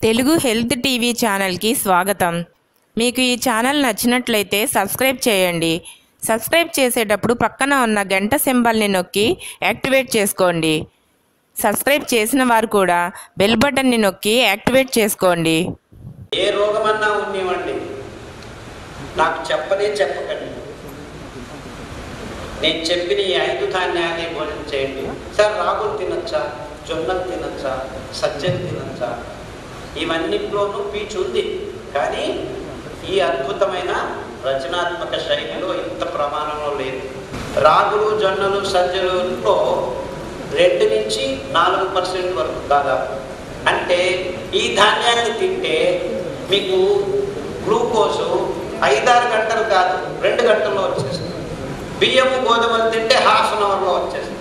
Telugu health TV ఛానల్కి స్వాగతం మీకు ఈ ఛానల్ నచ్చినట్లయితే సబ్స్క్రైబ్ చేయండి సబ్స్క్రైబ్ చేసేటప్పుడు పక్కన ఉన్న గంట సింబల్ని నొక్కి యాక్టివేట్ చేసుకోండి సబ్స్క్రైబ్ చేసిన వారు కూడా బెల్ బటన్ని నొక్కి యాక్టివేట్ చేసుకోండి ఏ రోగమన్నా ఉన్నివ్వండి నాకు చెప్పనే చెప్పకండి నేను చెప్పిన ఈ ఐదు ధాన్యాన్ని భోజనం చేయండి సార్ రాగులు తినచ్చా జొన్నలు తినచ్చా సజ్జలు తినచ్చా ఇవన్నిట్లోనూ పీచు ఉంది కానీ ఈ అద్భుతమైన రచనాత్మక శైలిలో ఇంత ప్రమాణంలో లేదు రాగులు జొన్నలు సజ్జలులో రెండు నుంచి నాలుగు పర్సెంట్ వరకు దాదాపు అంటే ఈ ధాన్యాన్ని తింటే మీకు గ్లూకోజు ఐదారు గంటలు కాదు రెండు గంటల్లో వచ్చేస్తుంది బియ్యము గోధుమలు తింటే హాఫ్ అన్ అవర్లో వచ్చేస్తుంది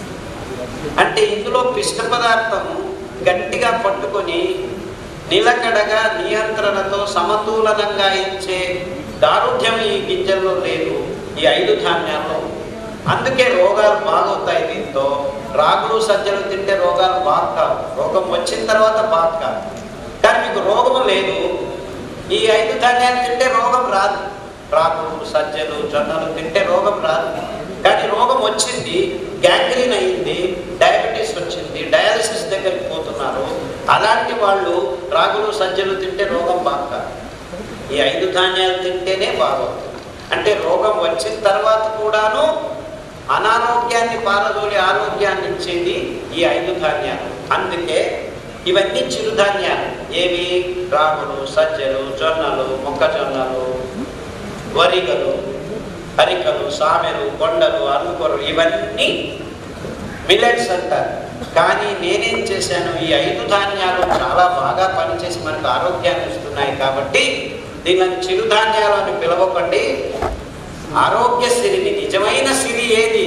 అంటే ఇందులో పిష్ట పదార్థం గట్టిగా పట్టుకొని నిలకడగా నియంత్రణతో సమతూలనంగా ఇచ్చే దారుఢ్యం ఈ గింజల్లో లేదు ఈ ఐదు ధాన్యాల్లో అందుకే రోగాలు బాగవుతాయి దీంతో రాగులు సజ్జలు తింటే రోగాలు బాగా కావు రోగం వచ్చిన తర్వాత బాగా కాదు కానీ మీకు రోగం లేదు ఈ ఐదు ధాన్యాలు తింటే రోగం రాదు రాగులు సజ్జలు జొన్నలు తింటే రోగం రాదు కానీ రోగం వచ్చింది గ్యాంగ్రీన్ అయింది డయాబెటీస్ వచ్చింది డయాలసిస్ దగ్గరికి పోతున్నారు అలాంటి వాళ్ళు రాగులు సజ్జలు తింటే రోగం బాగా కాదు ఈ ఐదు ధాన్యాలు తింటేనే బాగవుతుంది అంటే రోగం వచ్చిన తర్వాత కూడాను అనారోగ్యాన్ని పారదోలి ఆరోగ్యాన్ని ఇచ్చేది ఈ ఐదు ధాన్యాలు అందుకే ఇవన్నీ చిరుధాన్యాలు ఏవి రాగులు సజ్జలు జొన్నలు మొక్కజొన్నలు వరిగలు అరికలు సామెలు కొండలు అరుకొరలు ఇవన్నీ మిల్లెట్స్ అంటారు కానీ నేనేం చేశాను ఈ ఐదు ధాన్యాలు చాలా బాగా పనిచేసి మనకు ఆరోగ్యాన్ని ఇస్తున్నాయి కాబట్టి దీనిని చిరుధాన్యాలు అని పిలవకండి ఆరోగ్య సిరిని నిజమైన సిరి ఏది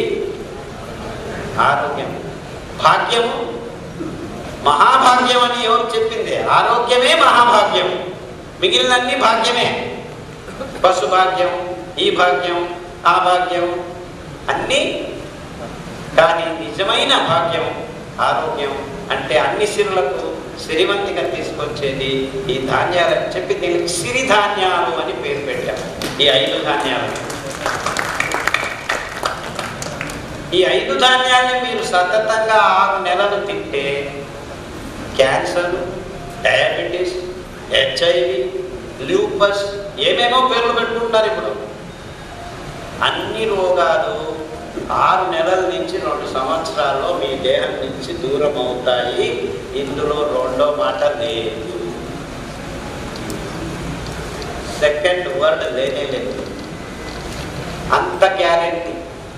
ఆరోగ్యం భాగ్యము మహాభాగ్యం అని ఎవరు చెప్పింది ఆరోగ్యమే మహాభాగ్యం మిగిలినన్ని భాగ్యమే పశు భాగ్యం ఈ భాగ్యం ఆ భాగ్యం అన్నీ కానీ నిజమైన భాగ్యం ఆరోగ్యం అంటే అన్ని సిరులకు సిరివంతిగా తీసుకొచ్చేది ఈ ధాన్యాలు అని చెప్పి దీనికి సిరిధాన్యాలు అని పేరు పెట్టాం ఈ ఐదు ధాన్యాలు ఈ ఐదు ధాన్యాన్ని మీరు సతతంగా ఆరు నెలలు తింటే క్యాన్సర్ డయాబెటీస్ హెచ్ఐవి ల్యూపస్ ఏమేమో పేర్లు పెట్టుకుంటారు ఇప్పుడు అన్ని రోగాలు ఆరు నెలల నుంచి రెండు సంవత్సరాల్లో మీ దేహం నుంచి దూరం అవుతాయి ఇందులో రెండో మాట లేదు సెకండ్ వర్డ్ లేనే లేదు అంత గ్యారెంటీ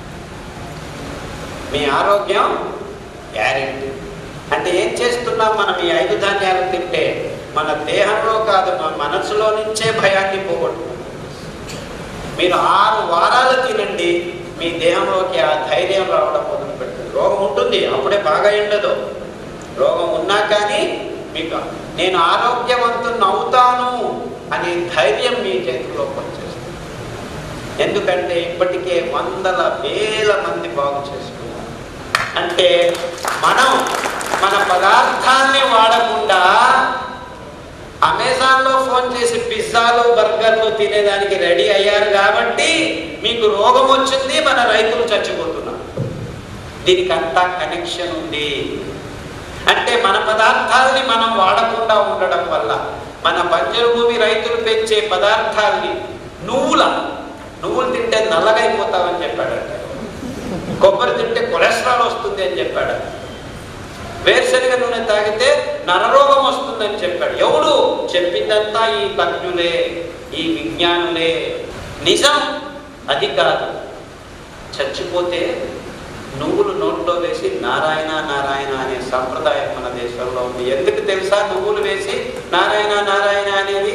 మీ ఆరోగ్యం గ్యారెంటీ అంటే ఏం చేస్తున్నాం మనం ఈ ఐదు ధాన్యాలు తింటే మన దేహంలో కాదు మన మనసులో నుంచే భయాన్ని పోగొట్టుకుంటాం మీరు ఆరు వారాలు తినండి మీ దేహంలోకి ఆ ధైర్యం రావడం మొదలు పెడుతుంది రోగం ఉంటుంది అప్పుడే బాగా ఉండదు రోగం ఉన్నా కానీ మీకు నేను ఆరోగ్యవంతుని అవుతాను అనే ధైర్యం మీ చేతిలోకి వచ్చేస్తుంది ఎందుకంటే ఇప్పటికే వందల వేల మంది బాగు చేసుకున్నారు అంటే మనం మన పదార్థాన్ని వాడకుండా అమెజాన్లో ఫోన్ చేసి పిజ్జాలు బర్గర్లు తినేదానికి రెడీ అయ్యారు కాబట్టి మీకు రోగం వచ్చింది మన రైతులు చచ్చిపోతున్నారు దీనికి అంతా కనెక్షన్ ఉంది అంటే మన పదార్థాలని మనం వాడకుండా ఉండడం వల్ల మన బంజరు భూమి రైతులు పెంచే పదార్థాలని నువ్వుల నువ్వులు తింటే నల్లగైపోతావని చెప్పాడంటే కొబ్బరి తింటే కొలెస్ట్రాల్ వస్తుంది అని చెప్పాడు వేరుశనగ నూనె తాగితే నరరోగం వస్తుందని చెప్పాడు ఎవడు చెప్పిందంతా ఈ తజ్ఞులే ఈ విజ్ఞానులే నిజం అది కాదు చచ్చిపోతే నువ్వులు నోట్లో వేసి నారాయణ నారాయణ అనే సంప్రదాయం మన దేశంలో ఉంది ఎందుకు తెలుసా నువ్వులు వేసి నారాయణ నారాయణ అనేది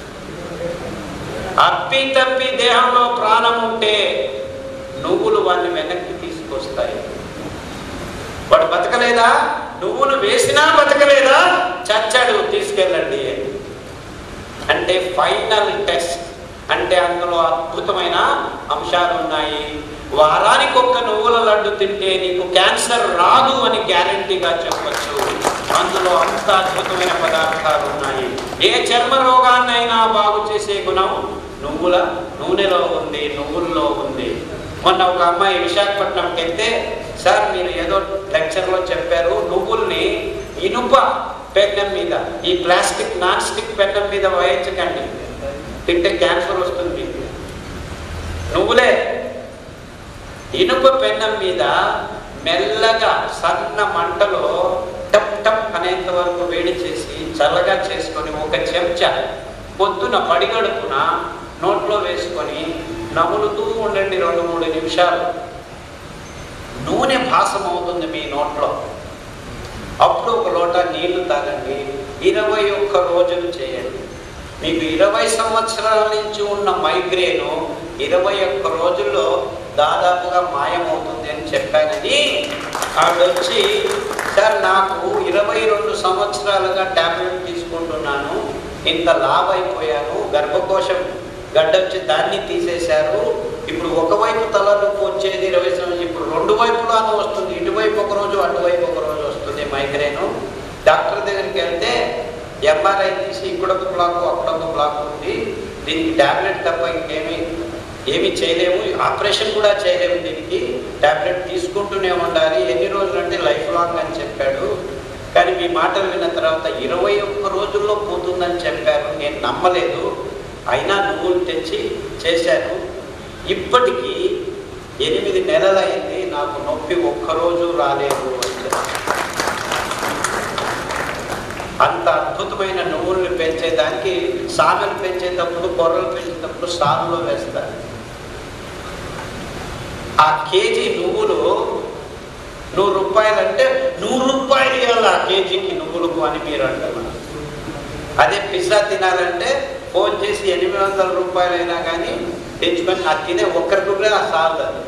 అప్పి తప్పి దేహంలో ప్రాణం ఉంటే నువ్వులు వాడిని వెనక్కి తీసుకొస్తాయి వాడు బతకలేదా నువ్వులు వేసినా బతకలేదా చచ్చాడు తీసుకెళ్ళండి అంటే ఫైనల్ టెస్ట్ అంటే అందులో అద్భుతమైన అంశాలు ఉన్నాయి వారానికి ఒక్క నువ్వుల లడ్డు తింటే నీకు క్యాన్సర్ రాదు అని గ్యారంటీగా చెప్పచ్చు అందులో అంత అద్భుతమైన పదార్థాలు ఉన్నాయి ఏ చర్మ రోగాన్నైనా బాగు చేసే గుణం నువ్వుల నూనెలో ఉంది నువ్వుల్లో ఉంది మొన్న ఒక అమ్మాయి విశాఖపట్నంకి వెళ్తే సార్ మీరు ఏదో లెక్చర్లో చెప్పారు నువ్వుల్ని ఇనుప పెన్నం మీద ఈ ప్లాస్టిక్ నాన్ స్టిక్ పెన్నం మీద వేయించకండి తింటే క్యాన్సర్ వస్తుంది మీకు నువ్వులే ఇనుప పెన్నం మీద మెల్లగా సన్న మంటలో టప్ టప్ అనేంత వరకు వేడి చేసి చల్లగా చేసుకొని ఒక చెంచా పొద్దున పడిగడుపున నోట్లో వేసుకొని నములుతూ ఉండండి రెండు మూడు నిమిషాలు నూనె భాసం అవుతుంది మీ నోట్లో అప్పుడు ఒక లోట నీళ్లు తాగండి ఇరవై ఒక్క రోజులు చేయండి మీకు ఇరవై సంవత్సరాల నుంచి ఉన్న మైగ్రేను ఇరవై ఒక్క రోజుల్లో దాదాపుగా మాయమవుతుంది అని చెప్పానని ఆవిడ వచ్చి సార్ నాకు ఇరవై రెండు సంవత్సరాలుగా ట్యాబ్లెట్ తీసుకుంటున్నాను ఇంత లావ్ అయిపోయాను గర్భకోశం గడ్డొచ్చి దాన్ని తీసేశారు ఇప్పుడు ఒకవైపు తలనొప్పి వచ్చేది ఇరవై సంవత్సరం ఇప్పుడు రెండు వైపులానూ వస్తుంది ఇటువైపు ఒక రోజు అటువైపు ఒక రోజు వస్తుంది మైగ్రేను డాక్టర్ దగ్గరికి వెళ్తే ఎంఆర్ఐ తీసి ఇక్కడొక బ్లాక్ అక్కడొక బ్లాక్ ఉంది దీనికి ట్యాబ్లెట్ తప్ప ఇంకేమీ ఏమీ చేయలేము ఆపరేషన్ కూడా చేయలేము దీనికి ట్యాబ్లెట్ తీసుకుంటూనే ఉండాలి ఎన్ని రోజులు అంటే లైఫ్ లాంగ్ అని చెప్పాడు కానీ మీ మాటలు విన్న తర్వాత ఇరవై ఒక్క రోజుల్లో పోతుందని చెప్పారు నేను నమ్మలేదు అయినా నువ్వులు తెచ్చి చేశాను ఇప్పటికీ ఎనిమిది నెలలైంది నాకు నొప్పి ఒక్కరోజు రాలేదు అని చెప్పారు. అంత అద్భుతమైన నువ్వుల్ని పెంచేదానికి సామెలు పెంచేటప్పుడు కొర్రలు పెంచేటప్పుడు సాగులో వేస్తారు ఆ కేజీ నువ్వులు నూరు రూపాయలు అంటే నూరు రూపాయలు ఇవ్వాలి ఆ కేజీకి నువ్వులకు అని మీరు అంటున్నారు అదే పిజ్జా తినాలంటే ఫోన్ చేసి ఎనిమిది వందల రూపాయలు అయినా కానీ తెచ్చుకొని అది తినే ఒక్కరికి కూడా ఆ సాలదు అది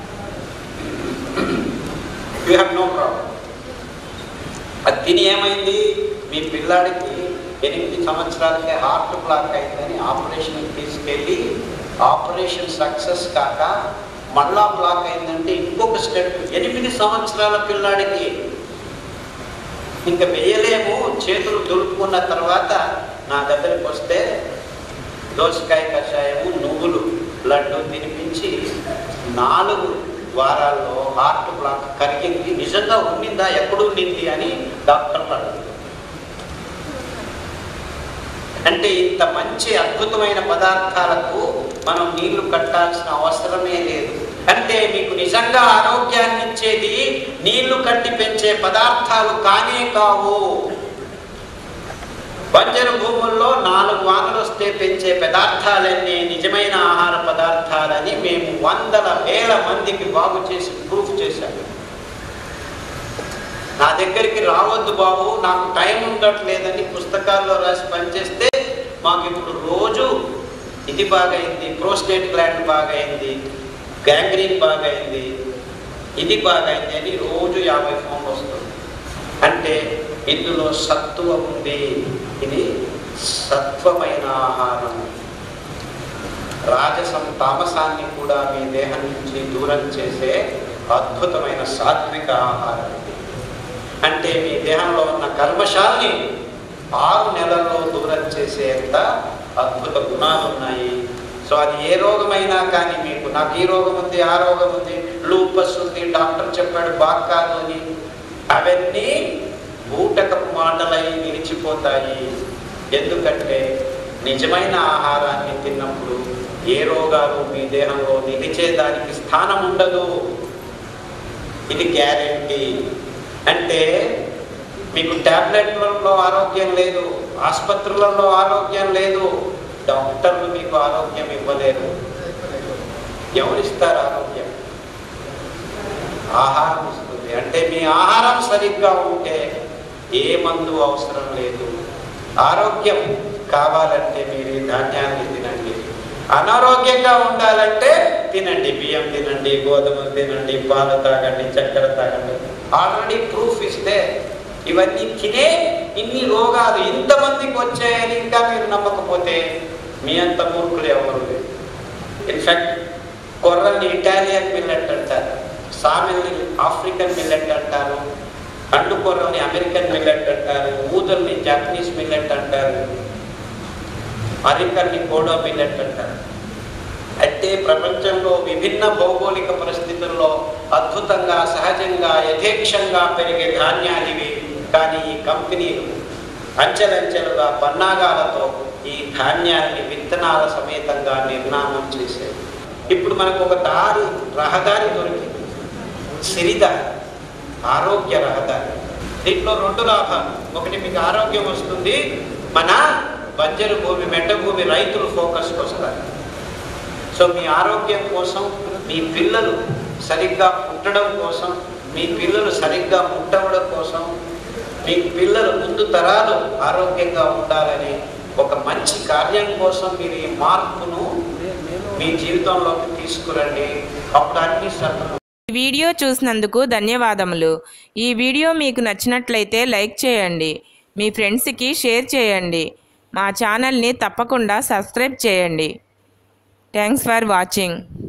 యూ హ్యావ్ నో ప్రాబ్లం అది తిని ఏమైంది మీ పిల్లాడికి ఎనిమిది సంవత్సరాలకే హార్ట్ బ్లాక్ అయిందని ఆపరేషన్కి తీసుకెళ్ళి ఆపరేషన్ సక్సెస్ కాక మళ్ళా బ్లాక్ అయిందంటే ఇంకొక స్టెప్ ఎనిమిది సంవత్సరాల పిల్లాడికి ఇంకా వేయలేము చేతులు దులుపుకున్న తర్వాత నా దగ్గరికి వస్తే దోసకాయ కషాయము నువ్వులు లడ్డు తినిపించి నాలుగు వారాల్లో హార్ట్ బ్లాక్ కరిగింది నిజంగా ఉండిందా ఎప్పుడు ఉండింది అని డాక్టర్లు అడుగుతారు అంటే ఇంత మంచి అద్భుతమైన పదార్థాలకు మనం నీళ్లు కట్టాల్సిన అవసరమే లేదు అంటే మీకు నిజంగా ఆరోగ్యాన్ని ఇచ్చేది నీళ్లు కట్టి పెంచే పదార్థాలు కానే కావు బంజరు భూముల్లో నాలుగు వానలు వస్తే పెంచే పదార్థాలన్నీ నిజమైన ఆహార పదార్థాలని మేము వందల వేల మందికి బాగు చేసి ప్రూఫ్ చేశాము నా దగ్గరికి రావద్దు బాబు నాకు టైం ఉండట్లేదని పుస్తకాల్లో రాసి పనిచేస్తే మాకు ఇప్పుడు రోజు ఇది బాగైంది ప్రోస్టేట్ గ్లాండ్ బాగైంది గ్యాంగ్రీన్ బాగైంది ఇది బాగైంది అని రోజు యాభై ఫోన్లు వస్తుంది అంటే ఇందులో సత్తువ ఉంది ఇది సత్వమైన ఆహారం రాజసం తామసాన్ని కూడా మీ దేహం నుంచి దూరం చేసే అద్భుతమైన సాత్విక ఆహారం ఇది అంటే మీ దేహంలో ఉన్న కల్మషాల్ని ఆరు నెలల్లో దూరం చేసేంత అద్భుత గుణాలు ఉన్నాయి సో అది ఏ రోగమైనా కానీ మీకు నాకు ఈ రోగం ఉంది ఆ రోగం ఉంది లూపస్ ఉంది డాక్టర్ చెప్పాడు బాగా కాదు అని అవన్నీ బూటకపు మాటలై నిలిచిపోతాయి ఎందుకంటే నిజమైన ఆహారాన్ని తిన్నప్పుడు ఏ రోగాలు మీ దేహంలో నిలిచేదానికి స్థానం ఉండదు ఇది గ్యారెంటీ అంటే మీకు ట్యాబ్లెట్లలో ఆరోగ్యం లేదు ఆసుపత్రులలో ఆరోగ్యం లేదు డాక్టర్లు మీకు ఆరోగ్యం ఇవ్వలేరు ఎవరిస్తారు ఆరోగ్యం ఆహారం ఇస్తుంది అంటే మీ ఆహారం సరిగ్గా ఉంటే ఏ మందు అవసరం లేదు ఆరోగ్యం కావాలంటే మీరు ఈ ధాన్యాన్ని తినండి అనారోగ్యంగా ఉండాలంటే తినండి బియ్యం తినండి గోధుమలు తినండి పాలు తాగండి చక్కెర తాగండి ఆల్రెడీ ప్రూఫ్ ఇస్తే ఇవన్నీ తినే ఇన్ని రోగాలు ఇంతమందికి వచ్చాయని ఇంకా మీరు నమ్మకపోతే మీ అంత మూర్ఖులు ఎవరు లేరు ఇన్ఫాక్ట్ కొర్రల్ని ఇటాలియన్ మిల్లెట్ అంటారు సామెల్ని ఆఫ్రికన్ మిల్లెట్ అంటారు అండుకొరని అమెరికన్ మిల్లెట్ అంటారు ఊదల్ని జాపనీస్ మిల్లెట్ అంటారు అరికల్ని కోడో మిల్లెట్ అంటారు అయితే ప్రపంచంలో విభిన్న భౌగోళిక పరిస్థితుల్లో అద్భుతంగా సహజంగా యథేక్షంగా పెరిగే ధాన్యాలు ఇవి కానీ ఈ కంపెనీలు అంచెలంచెలుగా పన్నాగాలతో ఈ ధాన్యాన్ని విత్తనాల సమేతంగా నిర్నామం చేశాయి ఇప్పుడు మనకు ఒక దారి రహదారి దొరికింది సిరిదారి ఆరోగ్య రహదారి దీంట్లో రెండు లాభాలు ఒకటి మీకు ఆరోగ్యం వస్తుంది మన బంజరు భూమి మెట్ట భూమి రైతులు ఫోకస్కి వస్తారు సో మీ ఆరోగ్యం కోసం మీ పిల్లలు సరిగ్గా పుట్టడం కోసం మీ పిల్లలు సరిగ్గా పుట్టవడం కోసం మీ పిల్లలు ముందు తరాలు ఆరోగ్యంగా ఉండాలని ఒక మంచి కార్యం కోసం మీరు ఈ మార్పును మీ జీవితంలోకి తీసుకురండి అప్పుడు అన్ని సఫలం ఈ వీడియో చూసినందుకు ధన్యవాదములు ఈ వీడియో మీకు నచ్చినట్లయితే లైక్ చేయండి మీ ఫ్రెండ్స్కి షేర్ చేయండి మా ఛానల్ని తప్పకుండా సబ్స్క్రైబ్ చేయండి థ్యాంక్స్ ఫర్ వాచింగ్